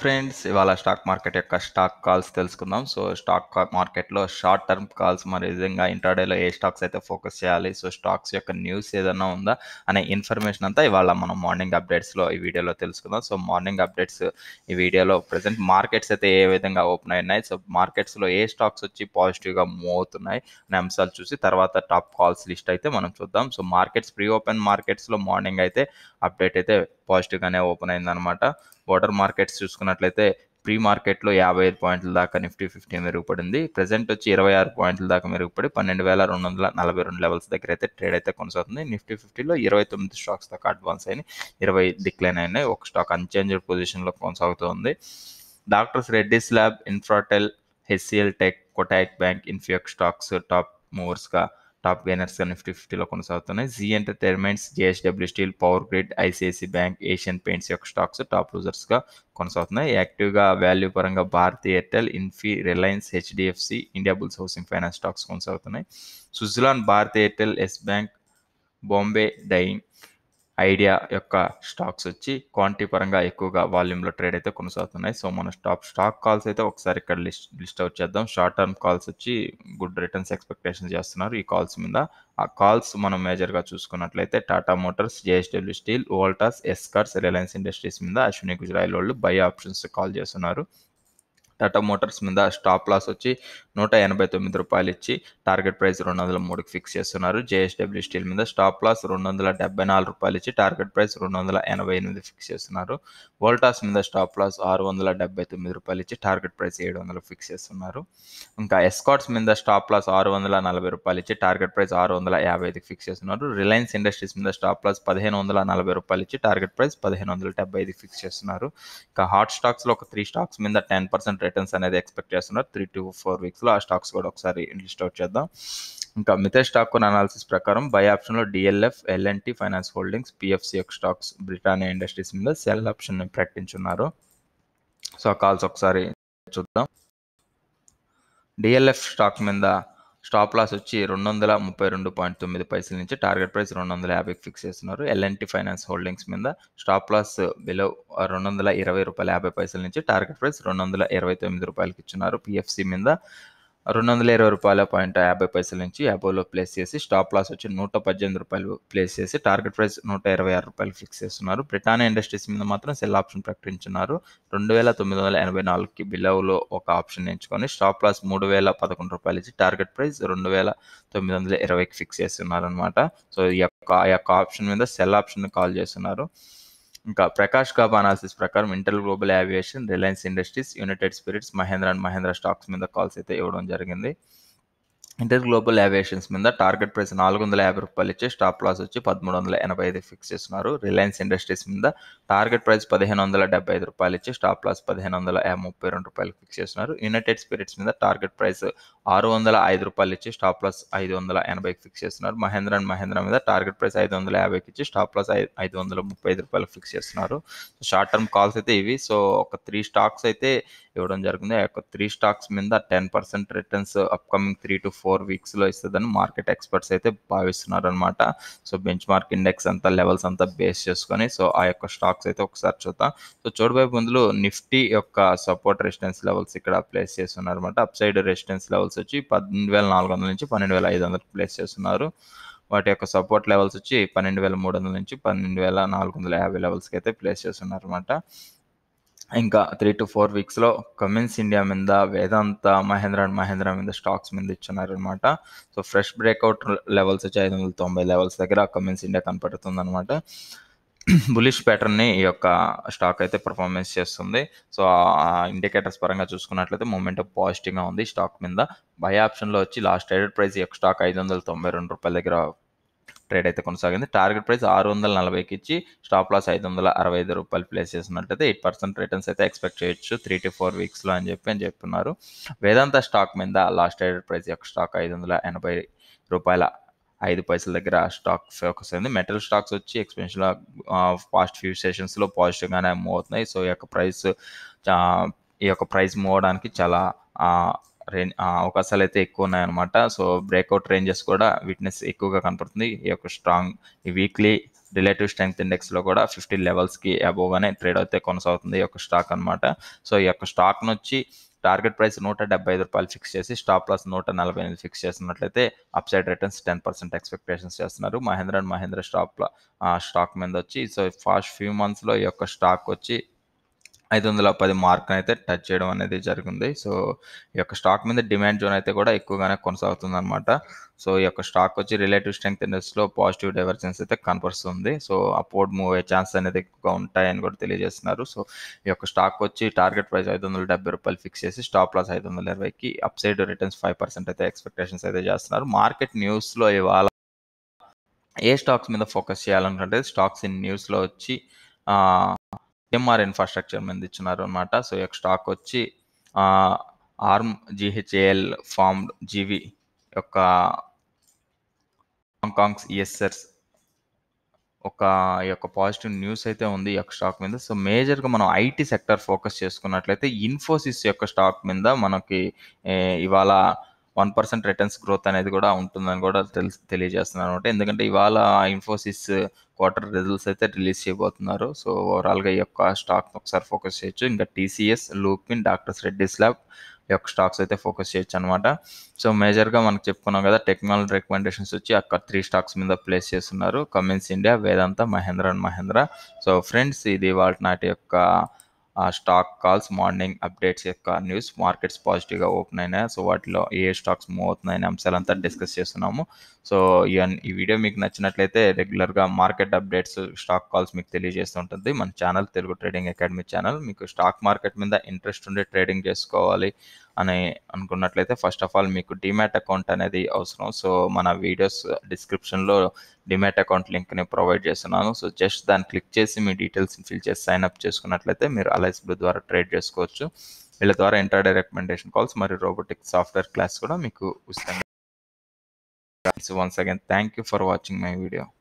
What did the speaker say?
friends ఇవాళ stock market యొక్క stock calls తెలుసుకుందాం సో స్టాక్ కా- మార్కెట్లో షార్ట్ టర్మ్ కాల్స్ మరి విధంగా ఇంటర్డేలో ఏ స్టాక్స్ అయితే ఫోకస్ చేయాలి సో స్టాక్స్ యొక్క న్యూస్ ఏదైనా ఉందా అనే ఇన్ఫర్మేషన్ అంతా ఇవాళ మనం మార్నింగ్ అప్డేట్స్లో ఈ వీడియోలో తెలుసుకుందాం సో మార్నింగ్ అప్డేట్స్ ఈ వీడియోలో ప్రజెంట్ మార్కెట్స్ అయితే ఏ విధంగా ఓపెన్ అయినాయి సో మార్కెట్స్లో ఏ స్టాక్స్ వచ్చి పాజిటివ్గా మూవ్ అవుతున్నాయి అనే అంశాలు చూసి తర్వాత టాప్ కాల్స్ లిస్ట్ అయితే మనం చూద్దాం సో మార్కెట్స్ ప్రీ ఓపెన్ మార్కెట్స్లో మార్నింగ్ అయితే అప్డేట్ అయితే పాజిటివ్గానే ఓపెన్ అయిందనమాట బోర్డర్ మార్కెట్స్ చూసుకున్నట్లయితే ప్రీ మార్కెట్లో యాభై ఐదు పాయింట్ల దాకా నిఫ్టీ ఫిఫ్టీ మెరుగుపడింది ప్రజెంట్ వచ్చి ఇరవై ఆరు పాయింట్ల దాకా మెరుగుపడి పన్నెండు వేల రెండు వందల నలభై రెండు లెవెల్స్ దగ్గర అయితే ట్రేడ్ అయితే కొనసాగుతుంది నిఫ్టీ ఫిఫ్టీలో ఇరవై తొమ్మిది స్టాక్స్ దాకా అడ్వాన్స్ అయినాయి ఇరవై డిక్లైన్ అయినాయి ఒక స్టాక్ అన్చేంజ్డ్ పొజిషన్లో కొనసాగుతుంది doctor's Reddy's lab Infratel HCL tech Kotak bank ఇన్ఫియక్ స్టాక్స్ టాప్ మూవర్స్గా టాప్ గెయినర్స్గా నిఫ్టీ ఫిఫ్టీలో కొనసాగుతున్నాయి Zee entertainments JSW steel power grid ICICI bank Asian paints యొక్క స్టాక్స్ టాప్ లూజర్స్గా కొనసాగుతున్నాయి యాక్టివ్గా వాల్యూ పరంగా Bharti Airtel Infy Reliance HDFC India bulls housing finance stocks కొనసాగుతున్నాయి Suzlon Bharti Airtel yes bank Bombay dyeing Idea యొక్క స్టాక్స్ వచ్చి క్వాంటిటీ పరంగా ఎక్కువగా వాల్యూమ్లో ట్రేడ్ అయితే కొనసాగుతున్నాయి సో మన స్టాప్ స్టాక్ కాల్స్ అయితే ఒకసారి ఇక్కడ లిస్ట్ లిస్ట్ అవుట్ చేద్దాం షార్ట్ టర్మ్ కాల్స్ వచ్చి గుడ్ రిటర్న్స్ ఎక్స్పెక్టేషన్ చేస్తున్నారు ఈ కాల్స్ మీద ఆ కాల్స్ మనం మేజర్గా చూసుకున్నట్లయితే Tata motors JSW steel Voltas Escorts Reliance industries మీద అశ్విని గుజరాయిల్ వాళ్ళు బై ఆప్షన్స్ కాల్ చేస్తున్నారు టాటా మోటార్స్ మీద స్టాప్ లాస్ వచ్చి నూట ఎనభై తొమ్మిది రూపాయలు ఇచ్చి టార్గెట్ ప్రైస్ రెండు వందల మూడుకి ఫిక్స్ చేస్తున్నారు జేఎస్డబ్ల్యూ స్టీల్ మీద స్టాప్ లాస్ రెండు వందల డెబ్బై నాలుగు రూపాయలు ఇచ్చి టార్గెట్ ప్రైస్ రెండు వందల ఎనభై ఎనిమిది ఫిక్స్ చేస్తున్నారు వోల్టాస్ మీద స్టాప్ లాస్ ఆరు వందల డెబ్బై తొమ్మిది రూపాయలు ఇచ్చి టార్గెట్ ప్రైస్ ఏడు వందలు ఫిక్స్ చేస్తున్నారు ఇంకా ఎస్కాట్స్ మీద స్టాప్ లాస్ ఆరు వందల నలభై రూపాయలు ఇచ్చి టార్గెట్ ప్రైస్ ఆరు వందల యాభై ఐదుకి ఫిక్స్ చేస్తున్నారు రిలయన్స్ ఇండస్ట్రీస్ మీద స్టాప్ లాస్ పదిహేను వందల నలభై రూపాయలు ఇచ్చి టార్గెట్ ప్రైస్ పదిహేను వందల డెబ్బై ఐదుకి ఫిక్స్ చేస్తున్నారు ఇంకా హాట్ స్టాక్స్లో ఒక త్రీ స్టాక్స్ మీద టెన్ పర్సెంట్ రిటర్న్స్ అనేది ఎక్స్పెక్ట్ చేస్తున్నారు త్రీ టు ఫోర్ వీక్స్లో ఆ స్టాక్స్ కూడా ఒకసారి లిస్ట్ అవుట్ చేద్దాం ఇంకా మిగతా స్టాక్ అనాలిసిస్ ప్రకారం బై ఆప్షన్లో DLF L and T finance holdings PFC యొక్క స్టాక్స్ బ్రిటానియా ఇండస్ట్రీస్ మీద సెల్ ఆప్షన్ ప్రకటించున్నారు సో ఆ కాల్స్ ఒకసారి చూద్దాం డిఎల్ఎఫ్ స్టాక్ మీద స్టాప్ లాస్ వచ్చి రెండు వందల ముప్పై రెండు పాయింట్ తొమ్మిది పైసల నుంచి టార్గెట్ ప్రైస్ రెండు వందల యాభైకి ఫిక్స్ చేస్తున్నారు ఎల్ఎన్టీ ఫైనాన్స్ హోల్డింగ్స్ మీద స్టాప్ లాస్ బిలో రెండు వందల ఇరవై రూపాయల యాభై పైసల నుంచి టార్గెట్ ప్రైస్ రెండు వందల ఇరవై తొమ్మిది రూపాయలకి ఇచ్చున్నారు పిఎఫ్సి మీద రెండు వందల ఇరవై రూపాయల పాయింట్ యాభై పైసల నుంచి అబోలో ప్లేస్ చేసి స్టాప్ లాస్ వచ్చి నూట పద్దెనిమిది రూపాయలు ప్లేస్ చేసి టార్గెట్ ప్రైస్ నూట ఇరవై ఆరు రూపాయలు ఫిక్స్ చేస్తున్నారు బ్రిటానియా ఇండస్ట్రీస్ మీద మాత్రం సెల్ ఆప్షన్ ప్రకటించున్నారు రెండు వేల తొమ్మిది వందల ఎనభై నాలుగుకి బిలోలో ఒక ఆప్షన్ ఎంచుకొని స్టాప్ లాస్ మూడు వేల పదకొండు రూపాయలు ఇచ్చి టార్గెట్ ప్రైస్ రెండు వేల తొమ్మిది వందల ఇరవైకి ఫిక్స్ చేస్తున్నారు అనమాట సో ఈ యొక్క ఆ యొక్క ఆప్షన్ మీద సెల్ ఆప్షన్ కాల్ చేస్తున్నారు ఇంకా ప్రకాష్ కాబ్ అనాలిసిస్ ప్రకారం inter global aviation Reliance industries united spirits Mahindra and Mahindra stocks మీద కాల్స్ అయితే ఇవ్వడం జరిగింది ఇంటర్ గ్లోబల్ ఏవియేషన్స్ మీద టార్గెట్ ప్రైస్ నాలుగు వందల యాభై రూపాయలు ఇచ్చి స్టాప్ లాస్ వచ్చి పదమూడు వందల ఎనభై ఐదు ఫిక్స్ చేస్తున్నారు రిలయన్స్ ఇండస్ట్రీస్ మీద టార్గెట్ ప్రైస్ పదిహేను వందల డెబ్బై ఐదు రూపాయలు ఇచ్చి స్టాప్ లాస్ పదిహేను వందల ముప్పై రెండు రూపాయలు ఫిక్స్ చేస్తున్నారు యునైటెడ్ స్పిరిట్స్ మీద టార్గెట్ ప్రైస్ ఆరు వందల ఐదు రూపాయలు ఇచ్చి స్టాప్ లాస్ ఐదు వందల ఎనభైకి ఫిక్స్ చేస్తున్నారు మహేంద్ర అండ్ మహేంద్ర మీద టార్గెట్ ప్రైస్ ఐదు వందల యాభైకి ఇచ్చి స్టాప్ లాస్ ఐదు వందల ముప్పై ఐదు రూపాయలు ఫిక్స్ చేస్తున్నారు షార్ట్ టర్మ్ కాల్స్ అయితే ఇవి సో ఒక త్రీ స్టాక్స్ అయితే ఇవ్వడం జరిగింది ఆ యొక్క త్రీ స్టాక్స్ మీద ten percent returns upcoming three to four వీక్స్లో ఇస్తుందని మార్కెట్ ఎక్స్పర్ట్స్ అయితే భావిస్తున్నారు అనమాట సో బెంచ్ మార్క్ ఇండెక్స్ అంతా లెవెల్స్ అంతా బేస్ చేసుకొని సో ఆ యొక్క స్టాక్స్ అయితే ఒకసారి చూద్దాం సో చూడబోయే ముందులో నిఫ్టీ యొక్క సపోర్ట్ రెసిస్టెన్స్ లెవెల్స్ ఇక్కడ ప్లేస్ చేస్తున్నారు అనమాట అప్ సైడ్ రెసిస్టెన్స్ లెవెల్స్ వచ్చి పన్నెండు వేల నాలుగు వందల నుంచి పన్నెండు వేల ఐదు వందలకు ప్లేస్ చేస్తున్నారు వాటి యొక్క సపోర్ట్ లెవెల్స్ వచ్చి పన్నెండు వేల మూడు వందల నుంచి పన్నెండు వేల నాలుగు వందల యాభై లెవెల్స్కి అయితే ప్లేస్ చేస్తున్నారు అనమాట ఇంకా త్రీ టు ఫోర్ వీక్స్లో కమిన్స్ ఇండియా మీద వేదాంత మహేంద్ర అండ్ మహేంద్ర మీద స్టాక్స్ మీద ఇచ్చున్నారు అనమాట సో ఫ్రెష్ బ్రేక్అవుట్ లెవెల్స్ వచ్చి ఐదు వందల తొంభై లెవెల్స్ దగ్గర కమిన్స్ ఇండియా కనపడుతుంది అనమాట బులిష్ ప్యాటర్న్ని ఈ యొక్క స్టాక్ అయితే పర్ఫార్మెన్స్ చేస్తుంది సో ఆ ఇండికేటర్స్ పరంగా చూసుకున్నట్లయితే మూమెంట్ పాజిటివ్గా ఉంది స్టాక్ మీద బై ఆప్షన్లో వచ్చి లాస్ట్ ట్రేడెడ్ ప్రైస్ ఈ యొక్క స్టాక్ ఐదు వందల తొంభై రెండు రూపాయల దగ్గర ట్రేడ్ అయితే కొనసాగింది టార్గెట్ ప్రైస్ ఆరు వందల నలభైకి ఇచ్చి స్టాప్ లాస్ ఐదు వందల అరవై ఐదు రూపాయలు ప్లేస్ చేసినట్లయితే ఎయిట్ పర్సెంట్ రిటర్న్స్ అయితే ఎక్స్పెక్ట్ చేయొచ్చు త్రీ టు ఫోర్ వీక్స్లో అని చెప్పి అని చెప్తున్నారు వేదాంత స్టాక్ మీద లాస్ట్ ట్రేడెడ్ ప్రైస్ యొక్క స్టాక్ ఐదు వందల ఎనభై రూపాయల ఐదు పైసల దగ్గర స్టాక్ ఫోకస్ అయింది మెటల్ స్టాక్స్ వచ్చి ఎక్స్పెన్షన్గా పాస్ట్ ఫ్యూ సెషన్స్లో పాజిటివ్గానే మూవ్ అవుతున్నాయి సో ఈ యొక్క ప్రైస్ ఈ యొక్క ప్రైస్ మూవ్ అవడానికి చాలా రేంజ్ అవకాశాలు అయితే ఎక్కువ ఉన్నాయన్నమాట సో బ్రేక్అవుట్ రేంజెస్ కూడా వీట్నెస్ ఎక్కువగా కనపడుతుంది ఈ యొక్క స్ట్రాంగ్ ఈ వీక్లీ రిలేటివ్ స్ట్రెంగ్త్ ఇండెక్స్లో కూడా ఫిఫ్టీ లెవెల్స్కి అబోవ్గానే ట్రేడ్ అయితే కొనసాగుతుంది ఈ యొక్క స్టాక్ అనమాట సో ఈ యొక్క స్టాక్ను వచ్చి టార్గెట్ ప్రైస్ నూట డెబ్బై ఐదు రూపాయలు ఫిక్స్ చేసి స్టాప్ లాస్ నూట నలభై ఎనిమిది ఫిక్స్ చేస్తున్నట్లయితే upside returns ten percent expectations చేస్తున్నారు Mahindra and Mahindra stock stock మీద వచ్చి సో ఫాస్ట్ ఫ్యూ మంత్స్లో ఈ యొక్క స్టాక్ వచ్చి ఐదు వందల పది మార్క్ అయితే టచ్ చేయడం అనేది జరిగింది సో ఈ యొక్క స్టాక్ మీద డిమాండ్ జోన్ అయితే కూడా ఎక్కువగానే కొనసాగుతుంది అనమాట సో ఈ యొక్క స్టాక్ వచ్చి రిలేటివ్ స్ట్రెంగ్త్ ఇండెక్స్లో పాజిటివ్ డైవర్జెన్స్ అయితే కనపరుస్తుంది సో అపోర్డ్ మూవ్ అయ్యే ఛాన్స్ అనేది ఎక్కువగా ఉంటాయని కూడా తెలియజేస్తున్నారు సో ఈ యొక్క స్టాక్ వచ్చి టార్గెట్ ప్రైస్ ఐదు వందల డెబ్బై రూపాయలు ఫిక్స్ చేసి స్టాప్ లాస్ ఐదు వందల ఇరవైకి upside returns five percent అయితే ఎక్స్పెక్టేషన్స్ అయితే చేస్తున్నారు మార్కెట్ న్యూస్లో ఇవాళ ఏ స్టాక్స్ మీద ఫోకస్ చేయాలనుకుంటే స్టాక్స్ ఇన్ న్యూస్లో వచ్చి ఎంఆర్ ఇన్ఫ్రాస్ట్రక్చర్ మీద ఇచ్చినారు అనమాట సో ఈ యొక్క స్టాక్ వచ్చి ఆర్మ్ జిహెచ్ఏఎల్ ఫార్మ్డ్ జీవి యొక్క హాంకాంగ్స్ ఈఎస్ఆర్స్ ఒక ఈ యొక్క పాజిటివ్ న్యూస్ అయితే ఉంది ఈ యొక్క స్టాక్ మీద సో మేజర్గా మనం ఐటీ సెక్టర్ ఫోకస్ చేసుకున్నట్లయితే ఇన్ఫోసిస్ యొక్క స్టాక్ మీద మనకి ఇవాళ వన్ పర్సెంట్ రిటర్న్స్ గ్రోత్ అనేది కూడా ఉంటుందని కూడా తెలిసి తెలియజేస్తున్నారు అనమాట ఎందుకంటే ఇవాళ ఇన్ఫోసిస్ క్వార్టర్ రిజల్ట్స్ అయితే రిలీజ్ చేయబోతున్నారు సో ఓవరాల్గా ఈ యొక్క స్టాక్ ఒకసారి ఫోకస్ చేయొచ్చు ఇంకా TCS Lupin doctor's Reddy's lab యొక్క స్టాక్స్ అయితే ఫోకస్ చేయొచ్చు అనమాట సో మేజర్గా మనకు చెప్పుకున్నాం కదా టెక్నాలజీ రికమెండేషన్స్ వచ్చి అక్కడ త్రీ స్టాక్స్ మీద ప్లేస్ చేస్తున్నారు Cummins India Vedanta Mahindra and Mahindra so friends ఇది వాళ్ళ నాటి యొక్క స్టాక్ కాల్స్ మార్నింగ్ అప్డేట్స్ యొక్క న్యూస్ మార్కెట్స్ పాజిటివ్గా ఓపెన్ అయినాయి సో వాటిలో ఏ స్టాక్స్ మూవ్ అవుతున్నాయనే అంశాలంతా డిస్కస్ చేస్తున్నాము సో ఈ వీడియో మీకు నచ్చినట్లయితే రెగ్యులర్గా మార్కెట్ అప్డేట్స్ స్టాక్ కాల్స్ మీకు తెలియజేస్తుంటుంది మన channel Telugu trading academy channel మీకు స్టాక్ మార్కెట్ మీద ఇంట్రెస్ట్ ఉండి ట్రేడింగ్ చేసుకోవాలి అని అనుకున్నట్లయితే ఫస్ట్ ఆఫ్ ఆల్ మీకు డిమాట్ అకౌంట్ అనేది అవసరం సో మన వీడియోస్ డిస్క్రిప్షన్లో డిమాట్ అకౌంట్ లింక్ని ప్రొవైడ్ చేస్తున్నాను సో జస్ట్ దాన్ని క్లిక్ చేసి మీ డీటెయిల్స్ ఫిల్ చేసి సైన్ అప్ చేసుకున్నట్లయితే మీరు అలైస్ బ్లూ ద్వారా ట్రేడ్ చేసుకోవచ్చు వీళ్ళ ద్వారా ఇంటర్డే రికమెండేషన్ కాల్స్ మరియు రోబోటిక్ సాఫ్ట్వేర్ క్లాస్ కూడా మీకు ఉచితంగా once again thank you for watching my video